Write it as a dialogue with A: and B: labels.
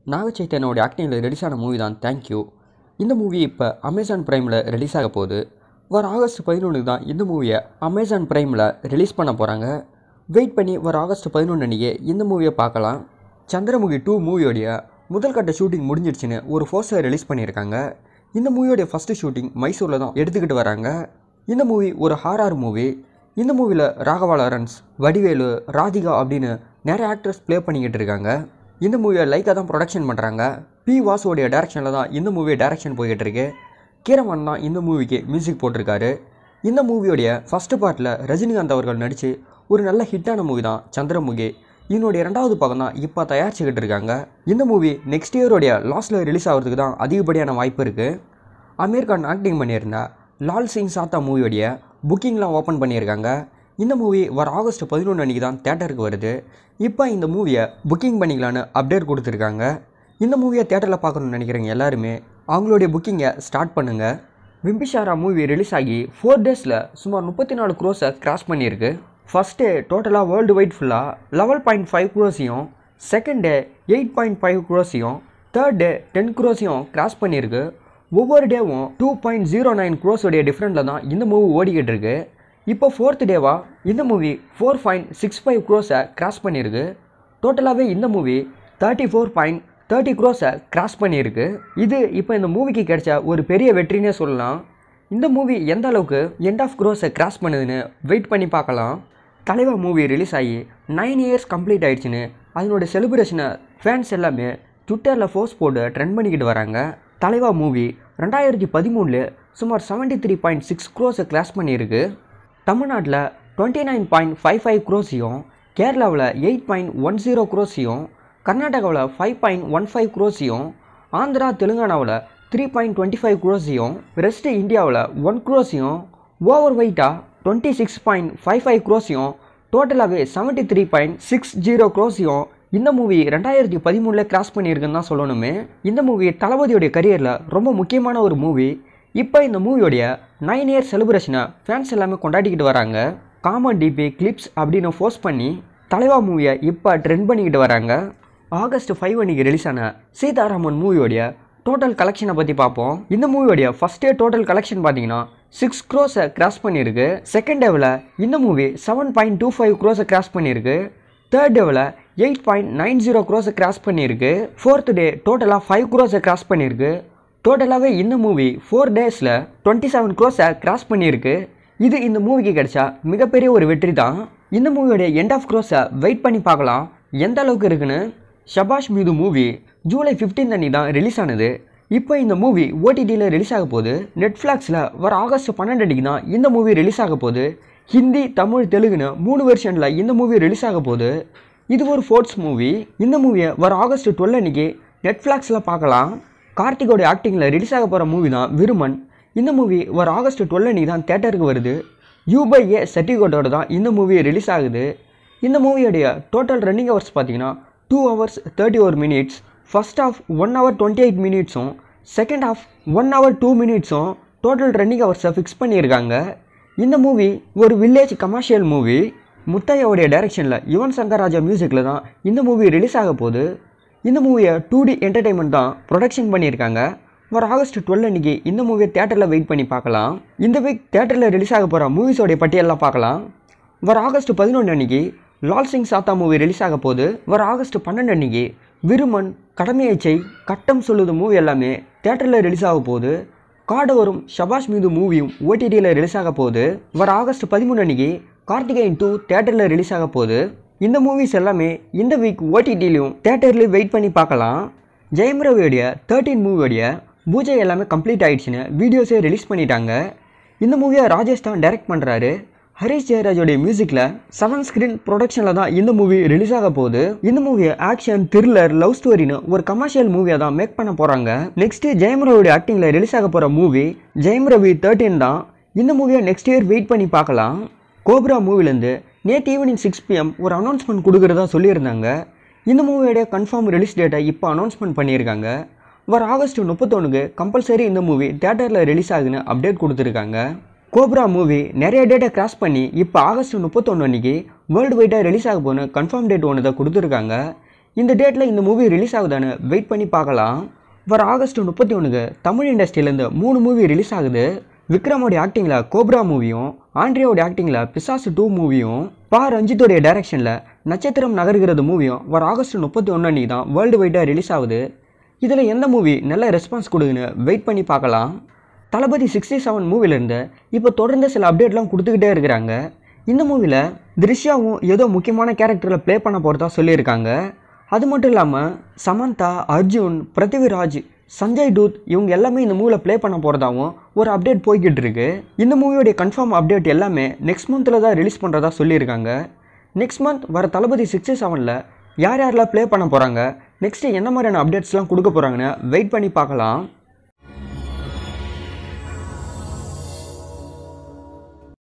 A: நாகச்சைத்தனோட ஆக்டிங்கில் ரிலீஸ் ஆன மூவி தான் தேங்க்யூ இந்த மூவி இப்போ அமேசான் ப்ரைமில் ரிலீஸ் ஆக போகுது வர ஆகஸ்ட் பதினொன்றுக்கு தான் இந்த மூவியை அமேசான் ப்ரைமில் ரிலீஸ் பண்ண போகிறாங்க வெயிட் பண்ணி வர ஆகஸ்ட் பதினொன்று அன்றைக்கி இந்த மூவியை பார்க்கலாம் சந்திரமுகி டூ மூவியோடைய முதல் கட்ட ஷூட்டிங் முடிஞ்சிடுச்சுன்னு ஒரு போஸ்டர் ரிலீஸ் பண்ணியிருக்காங்க இந்த மூவியோடைய ஃபஸ்ட்டு ஷூட்டிங் மைசூரில் தான் எடுத்துக்கிட்டு வராங்க இந்த மூவி ஒரு ஹாரர் மூவி இந்த மூவியில் ராகவா லாரன்ஸ் வடிவேலு ராதிகா அப்படின்னு நிறைய ஆக்டர்ஸ் ப்ளே பண்ணிக்கிட்டு இருக்காங்க இந்த மூவியை லைக்காக தான் ப்ரொடக்ஷன் பண்ணுறாங்க பி வாசுவோடைய டேரக்ஷனில் தான் இந்த மூவி டேரக்ஷன் போய்கிட்டு இருக்கு கீரவான் தான் இந்த மூவிக்கு மியூசிக் போட்டிருக்காரு இந்த மூவியோடைய ஃபஸ்ட்டு பார்ட்டில் ரஜினிகாந்த் அவர்கள் நடித்து ஒரு நல்ல ஹிட்டான மூவி தான் சந்திரமுகி இதனுடைய ரெண்டாவது பாகம் தான் இப்போ தயாரிச்சுக்கிட்டு இருக்காங்க இந்த மூவி நெக்ஸ்ட் இயரோடைய லாஸ்ட்டில் ரிலீஸ் ஆகிறதுக்கு தான் அதிகப்படியான வாய்ப்பு இருக்குது அமீர் கான் ஆக்டிங் பண்ணியிருந்த லால் சிங் சாத்தா மூவியோடைய புக்கிங்லாம் ஓப்பன் பண்ணியிருக்காங்க இந்த மூவி வர ஆகஸ்ட் பதினொன்று அன்றைக்கி தான் தேட்டருக்கு வருது இப்போ இந்த மூவியை புக்கிங் பண்ணிக்கலான்னு அப்டேட் கொடுத்துருக்காங்க இந்த மூவியை தேட்டரில் பார்க்கணுன்னு நினைக்கிறவங்க எல்லாருமே அவங்களுடைய புக்கிங்கை ஸ்டார்ட் பண்ணுங்கள் பிம்பிஷாரா மூவி ரிலீஸ் ஆகி ஃபோர் டேஸில் சுமார் முப்பத்தி நாலு க்ரோஸை கிராஸ் பண்ணியிருக்கு ஃபஸ்ட் டே டோட்டலாக வேர்ல்டு வைட் ஃபுல்லாக லெவல் பாயிண்ட் ஃபைவ் க்ரோஸையும் second day eight point five க்ரோஸையும் தேர்ட் டே டென் க்ரோஸையும் கிராஸ் பண்ணியிருக்கு ஒவ்வொரு டேவும் டூ பாயிண்ட் ஜீரோ நைன் க்ரோஸோடைய டிஃப்ரெண்ட்டில் தான் இந்த மூவி ஓடிக்கிட்டு இருக்கு இப்போ ஃபோர்த் டேவா இந்த movie four point six five க்ரோஸை கிராஸ் பண்ணியிருக்கு டோட்டலாகவே இந்த மூவி தேர்ட்டி ஃபோர் பாயிண்ட் தேர்ட்டி க்ரோஸை கிராஸ் பண்ணியிருக்கு இது இப்போ இந்த மூவிக்கு கிடைச்ச ஒரு பெரிய வெற்றினே சொல்லலாம் இந்த மூவி எந்த அளவுக்கு எண்ட் ஆஃப் க்ரோஸை கிராஸ் பண்ணுதுன்னு வெயிட் பண்ணி பார்க்கலாம் தலைவா மூவி ரிலீஸ் ஆகி நைன் இயர்ஸ் கம்ப்ளீட் ஆயிடுச்சுன்னு அதனோட செலிப்ரேஷனை ஃபேன்ஸ் எல்லாமே ட்விட்டரில் ஃபோர்ஸ் போட்டு ட்ரெண்ட் பண்ணிக்கிட்டு வராங்க தலைவா மூவி ரெண்டாயிரத்தி பதிமூணில் சுமார் செவன்ட்டி த்ரீ பாயிண்ட் சிக்ஸ் க்ரோஸை கிராஸ் பண்ணியிருக்கு தமிழ்நாட்டில் twenty nine point five five க்ரோஸையும் கேரளாவில் எயிட் பாயிண்ட் ஒன் ஜீரோ க்ரோஸையும் கர்நாடகாவில் ஃபைவ் பாயிண்ட் ஒன் ஃபைவ் க்ரோஸையும் ஆந்திரா தெலுங்கானாவில் த்ரீ பாயிண்ட் டுவெண்ட்டி ஃபைவ் க்ரோஸையும் ரெஸ்ட் இந்தியாவில் ஒன் க்ரோஸையும் ஓவர் வெயிட்டாக twenty six point five five க்ரோஸையும் டோட்டலாகவே seventy three point six zero க்ரோஸையும் இந்த மூவி ரெண்டாயிரத்தி பதிமூணில் கிராஸ் பண்ணியிருக்குன்னு தான் சொல்லணுமே இந்த மூவி தளபதியோடைய கரியரில் ரொம்ப முக்கியமான ஒரு மூவி இப்போ இந்த மூவியோடைய நைன் இயர் செலிப்ரேஷனை ஃபேன்ஸ் எல்லாமே கொண்டாடிக்கிட்டு வராங்க காமன் டிபி கிளிப்ஸ் அப்படின்னு ஃபோர்ஸ் பண்ணி தலைவா மூவியை இப்போ ட்ரெண்ட் பண்ணிக்கிட்டு வராங்க ஆகஸ்ட் ஃபைவ் அன்னைக்கு ரிலீஸ் ஆன சீதாராமன் மூவியோடைய டோட்டல் கலெக்ஷனை பற்றி பார்ப்போம் இந்த மூவியோடைய ஃபஸ்ட் டே டோட்டல் கலெக்ஷன் பார்த்தீங்கன்னா சிக்ஸ் க்ரோஸை கிராஸ் பண்ணியிருக்கு செகண்ட் டேவில் இந்த movie seven point two five க்ரோஸை கிராஸ் பண்ணியிருக்கு தேர்ட் டேவில் எயிட் பாயிண்ட் நைன் ஜீரோ க்ரோஸை கிராஸ் பண்ணியிருக்கு ஃபோர்த் டே டோட்டலாக ஃபைவ் க்ரோஸை கிராஸ் பண்ணியிருக்கு டோட்டலாகவே இந்த மூவி ஃபோர் டேஸில் டுவெண்ட்டி செவன் க்ரோஸை கிராஸ் பண்ணியிருக்கு இது இந்த மூவிக்கு கிடைச்சா மிகப்பெரிய ஒரு வெற்றி தான் இந்த மூவியோடைய எண்ட் ஆஃப் க்ரோஸை வெயிட் பண்ணி பார்க்கலாம் எந்த அளவுக்கு இருக்குன்னு ஷபாஷ் மீது மூவி ஜூலை 15 அன்னி தான் ரிலீஸ் ஆனது இப்போ இந்த மூவி ஓடிடியில் ரிலீஸ் ஆக போகுது நெட்ஃப்ளாக்ஸில் வர ஆகஸ்ட் பன்னெண்டு அன்னைக்கு தான் இந்த மூவி ரிலீஸ் ஆக போகுது ஹிந்தி தமிழ் தெலுங்குன்னு மூணு வெர்ஷனில் இந்த மூவி ரிலீஸ் ஆக போகுது இது ஒரு ஃபோர்ட்ஸ் மூவி இந்த மூவியை வர ஆகஸ்ட் டுவெல் அன்னைக்கு நெட்ஃப்ளாக்ஸில் பார்க்கலாம் கார்த்திகோட ஆக்டிங்கில் ரிலீஸ் ஆக போகிற மூவி தான் விருமன் இந்த மூவி வர ஆகஸ்ட் டுவெல் அன்னைக்கு தான் தேட்டருக்கு வருது யூபை ஏ சர்டிஃபிகேட்டோட தான் இந்த மூவி ரிலீஸ் ஆகுது இந்த மூவியோடைய டோட்டல் ரன்னிங் ஹவர்ஸ் பார்த்தீங்கன்னா டூ ஹவர்ஸ் தேர்ட்டி ஒரு minutes first half one hour twenty eight மினிட்ஸும் second half one hour two மினிட்ஸும் டோட்டல் ரன்னிங் ஹவர்ஸை ஃபிக்ஸ் பண்ணியிருக்காங்க இந்த மூவி ஒரு வில்லேஜ் கமர்ஷியல் மூவி முத்தையாவுடைய டைரக்ஷனில் யுவன் சங்கர் ராஜா மியூசிக்கில் தான் இந்த மூவி ரிலீஸ் ஆக போகுது இந்த மூவியை டூ டி என்டர்டைன்மெண்ட் தான் ப்ரொடக்ஷன் பண்ணியிருக்காங்க வர ஆகஸ்ட் டுவெல் அன்னைக்கு இந்த மூவியை தேட்டரில் வெயிட் பண்ணி பார்க்கலாம் இந்த வீக் தேட்டரில் ரிலீஸ் ஆக போகிற மூவிஸோடைய பட்டியலாம் பார்க்கலாம் வர ஆகஸ்ட் பதினொன்று அன்னைக்கு லால் சிங் சாத்தா மூவி ரிலீஸ் ஆக போகுது வர ஆகஸ்ட் பன்னெண்டு அன்னைக்கு விருமன் கடமையை செய் கட்டம் சொல்லுது மூவி எல்லாமே தேட்டரில் ரிலீஸ் ஆக போகுது காடவரும் ஷபாஷ் மீது மூவியும் ஓடிடியில் ரிலீஸ் ஆக போகுது வர ஆகஸ்ட் பதிமூணு அன்னைக்கு கார்த்திகேயன் டூ தேட்டரில் ரிலீஸ் ஆக போகுது இந்த மூவிஸ் எல்லாமே இந்த வீக் ஓடிடிலையும் தேட்டர்லேயும் வெயிட் பண்ணி பார்க்கலாம் ஜெயம் ரவியோடைய தேர்ட்டீன் மூவியோடைய பூஜை எல்லாமே கம்ப்ளீட் ஆயிடுச்சுன்னு வீடியோஸே ரிலீஸ் பண்ணிட்டாங்க இந்த மூவியை ராஜேஷ் தான் டைரக்ட் பண்ணுறாரு ஹரிஷ் ஜெயராஜோடைய மியூசிக்கில் செவன் ஸ்க்ரீன் ப்ரொடக்ஷனில் தான் இந்த மூவி ரிலீஸ் ஆக போகுது இந்த மூவியை ஆக்ஷன் த்ரில்லர் லவ் ஸ்டோரின்னு ஒரு கமர்ஷியல் மூவியாக தான் மேக் பண்ண போகிறாங்க நெக்ஸ்ட் ஜெயம் ரவியோட ஆக்டிங்கில் ரிலீஸ் ஆக போகிற மூவி ஜெயம் ரவி தேர்ட்டின் தான் இந்த மூவியை நெக்ஸ்ட் இயர் வெயிட் பண்ணி பார்க்கலாம் கோப்ரா மூவிலேருந்து நேற்று ஈவினிங் சிக்ஸ் பிஎம் ஒரு அனௌன்ஸ்மெண்ட் கொடுக்குறதா சொல்லியிருந்தாங்க இந்த மூவியோட கன்ஃபார்ம் ரிலீஸ் டேட்டை இப்போ அனௌன்ஸ்மெண்ட் பண்ணியிருக்காங்க வர ஆகஸ்ட் முப்பத்தொன்னுக்கு கம்பல்சரி இந்த மூவி தேட்டரில் ரிலீஸ் ஆகுதுன்னு அப்டேட் கொடுத்துருக்காங்க கோப்ரா மூவி நிறைய டேட்டை கிராஸ் பண்ணி இப்போ ஆகஸ்ட் முப்பத்தொன்று அன்னைக்கு வேர்ல்டு வைடாக ரிலீஸ் ஆக போன கன்ஃபார்ம் டேட் ஒன்று தான் கொடுத்துருக்காங்க இந்த டேட்டில் இந்த மூவி ரிலீஸ் ஆகுதான்னு வெயிட் பண்ணி பார்க்கலாம் வர ஆகஸ்ட் முப்பத்தி ஒன்றுக்கு தமிழ் இண்டஸ்ட்ரியிலேருந்து மூணு மூவி ரிலீஸ் ஆகுது விக்ரமோடைய ஆக்டிங்கில் கோப்ரா மூவியும் ஆண்ட்ரியாவோட ஆக்டிங்கில் பிசாசு டூ மூவியும் பா ரஞ்சித்தோடைய டைரக்ஷனில் நட்சத்திரம் நகர்கிறது மூவியும் வர ஆகஸ்ட் முப்பத்தி ஒன்றாம் தான் வேர்ல்டு வைடாக ரிலீஸ் ஆகுது இதில் எந்த மூவி நல்ல ரெஸ்பான்ஸ் கொடுக்குன்னு வெயிட் பண்ணி பார்க்கலாம் தளபதி சிக்ஸ்டி செவன் மூவிலேருந்து இப்போ தொடர்ந்து சில அப்டேட்லாம் கொடுத்துக்கிட்டே இருக்கிறாங்க இந்த மூவியில் திருஷ்யாவும் ஏதோ முக்கியமான கேரக்டரில் ப்ளே பண்ண போகிறதா சொல்லியிருக்காங்க அது மட்டும் இல்லாமல் சமந்தா அர்ஜுன் பிருத்திவிராஜ் சஞ்சய் டூத் இவங்க எல்லாமே இந்த மூவியில் ப்ளே பண்ண போகிறதாவும் ஒரு அப்டேட் போய்கிட்டு இருக்கு இந்த மூவியோடைய கன்ஃபார்ம் அப்டேட் எல்லாமே நெக்ஸ்ட் மந்தில் தான் ரிலீஸ் பண்ணுறதா சொல்லியிருக்காங்க நெக்ஸ்ட் மந்த் வர தளபதி சிக்ஸ்டி செவனில் யார் யாரெல்லாம் ப்ளே பண்ண போகிறாங்க நெக்ஸ்ட்டு என்ன மாதிரியான அப்டேட்ஸ்லாம் கொடுக்க போகிறாங்கன்னு வெயிட் பண்ணி பார்க்கலாம்